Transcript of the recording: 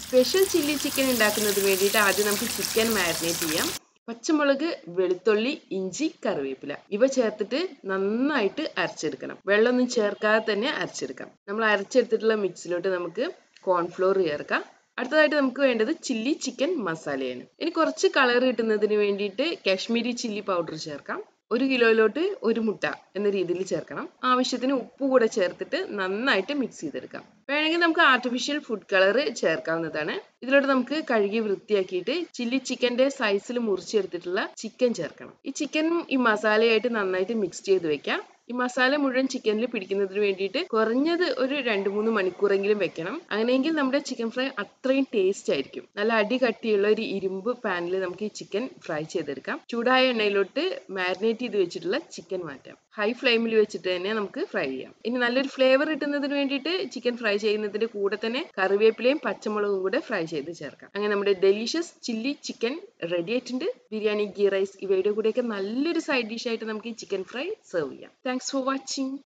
special chilli chicken ഉണ്ടാക്കുന്നതിന് വേണ്ടിയിട്ട് ആദ്യം നമുക്ക് ചിക്കൻ മാരിനേറ്റ് ചെയ്യാം പച്ചമുളക് വെളുത്തുള്ളി ഇഞ്ചി കറിവേപ്പില ഇവ ചേർത്തിട്ട് നന്നായിട്ട് അരച്ചെടുക്കണം വെള്ളമൊന്നും ചേർക്കാതെ തന്നെ അരച്ചെടുക്കാം നമ്മൾ അരച്ചെടുത്തിട്ടുള്ള മിക്സിലോട്ട് നമുക്ക് കോൺഫ്ലോർ ചേർക്കാം അടുത്തതായിട്ട് നമുക്ക് വേണ്ടത് ചില്ലി ചിക്കൻ മസാലയാണ് ഇനി കുറച്ച് കളർ കിട്ടുന്നതിന് വേണ്ടിയിട്ട് കാശ്മീരി ചില്ലി പൗഡർ ചേർക്കാം ഒരു കിലോയിലോട്ട് ഒരു മുട്ട എന്ന രീതിയിൽ ചേർക്കണം ആവശ്യത്തിന് ഉപ്പ് കൂടെ ചേർത്തിട്ട് നന്നായിട്ട് മിക്സ് ചെയ്തെടുക്കാം വേണമെങ്കിൽ നമുക്ക് ആർട്ടിഫിഷ്യൽ ഫുഡ് കളർ ചേർക്കാവുന്നതാണ് ഇതിലോട്ട് നമുക്ക് കഴുകി വൃത്തിയാക്കിയിട്ട് ചില്ലി ചിക്കന്റെ സൈസിൽ മുറിച്ചെടുത്തിട്ടുള്ള ചിക്കൻ ചേർക്കണം ഈ ചിക്കനും ഈ മസാലയായിട്ട് നന്നായിട്ട് മിക്സ് ചെയ്ത് വെക്കാം ഈ മസാല മുഴുവൻ ചിക്കനിൽ പിടിക്കുന്നതിന് വേണ്ടിയിട്ട് കുറഞ്ഞത് ഒരു രണ്ട് മൂന്ന് മണിക്കൂറെങ്കിലും വെക്കണം അങ്ങനെയെങ്കിൽ നമ്മുടെ ചിക്കൻ ഫ്രൈ അത്രയും ടേസ്റ്റ് ആയിരിക്കും നല്ല അടി കട്ടിയുള്ള ഒരു ഇരുമ്പ് പാനിൽ നമുക്ക് ഈ ചിക്കൻ ഫ്രൈ ചെയ്തെടുക്കാം ചൂടായ എണ്ണയിലോട്ട് മാരിനേറ്റ് ചെയ്ത് വെച്ചിട്ടുള്ള ചിക്കൻ മാറ്റാം ഹൈ ഫ്ലെയിമിൽ വെച്ചിട്ട് തന്നെ നമുക്ക് ഫ്രൈ ചെയ്യാം ഇനി നല്ലൊരു ഫ്ലേവർ കിട്ടുന്നതിന് വേണ്ടിയിട്ട് ചിക്കൻ ഫ്രൈ ചെയ്യുന്നതിന്റെ കൂടെ തന്നെ കറിവേപ്പിലയും പച്ചമുളകും കൂടെ ഫ്രൈ ചെയ്ത് ചേർക്കാം അങ്ങനെ നമ്മുടെ ഡെലീഷ്യസ് ചില്ലി ചിക്കൻ റെഡി ആയിട്ടുണ്ട് ബിരിയാണി ഗീ റൈസ് ഇവയുടെ കൂടെയൊക്കെ നല്ലൊരു സൈഡ് ഡിഷ് ആയിട്ട് നമുക്ക് ഈ ചിക്കൻ ഫ്രൈ സെർവ് ചെയ്യാം താങ്ക്സ് ഫോർ വാച്ചിങ്